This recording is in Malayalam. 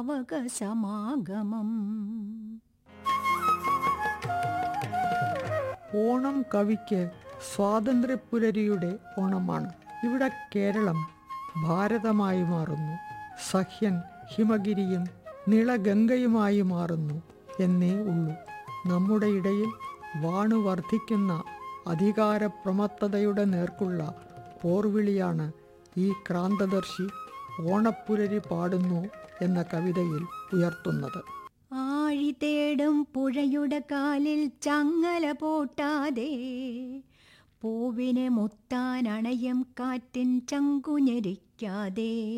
പാവക സമാഗമം ഓണം കവിക്ക് സ്വാതന്ത്ര്യപുലരിയുടെ ഓണമാണ് ഇവിടെ കേരളം ഭാരതമായി മാറുന്നു സഹ്യൻ ഹിമഗിരിയും നിളഗംഗയുമായി മാറുന്നു എന്നേ ഉള്ളൂ നമ്മുടെ ഇടയിൽ വാണു വർദ്ധിക്കുന്ന അധികാരപ്രമത്തതയുടെ നേർക്കുള്ള പോർവിളിയാണ് ഈ ക്രാന്തദർശി ഓണപ്പുലരി പാടുന്നു എന്ന കവിതയിൽ ഉയർത്തുന്നത് ആഴി തേടും പുഴയുടെ കാലിൽ ചങ്ങല പോട്ടാതെ പൂവിനെ മുത്താൻ അണയും കാറ്റിൻ ചങ്കുഞ്ഞരിക്കാതെ